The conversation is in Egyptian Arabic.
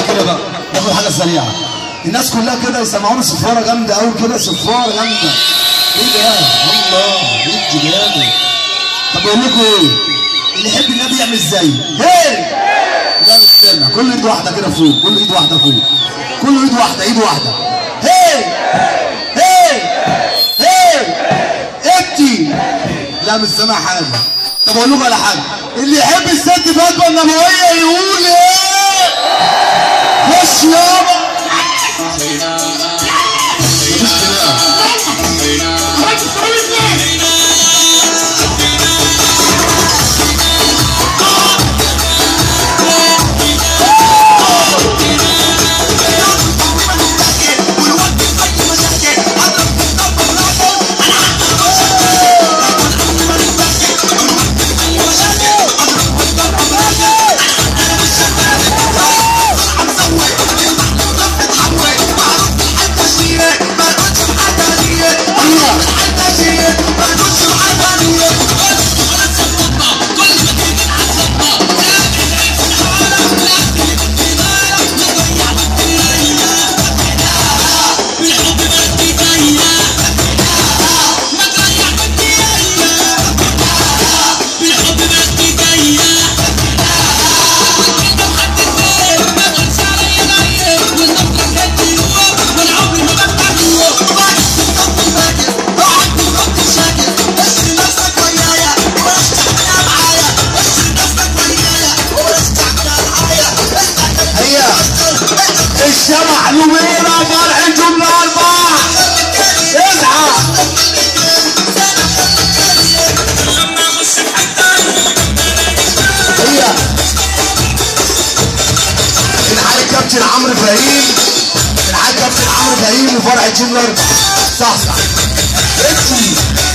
كده بقى ناخد حاجه سريعه الناس كلها كده يسمعوني صفاره جامده قوي كده صفاره جامده ايه ده الله ايه جامد طب اقول لكم ايه اللي يحب النبي يعمل ازاي هي لا استنى كل ايد واحده كده فوق كل ايد واحده فوق كل ايد واحده ايد واحده هي هي هي انتي لا مش سامع حاجه طب اقول لكم على حاجه اللي يحب الست فاطمه النبويه يقول ايه خش يابا مفيش خناقه هي الشمع نميرة فرح جملة أربعة اصحى هي الحاج كابتن عمرو فهيم الحاج كابتن عمرو فهيم وفرح جملة أربعة صح صح انتي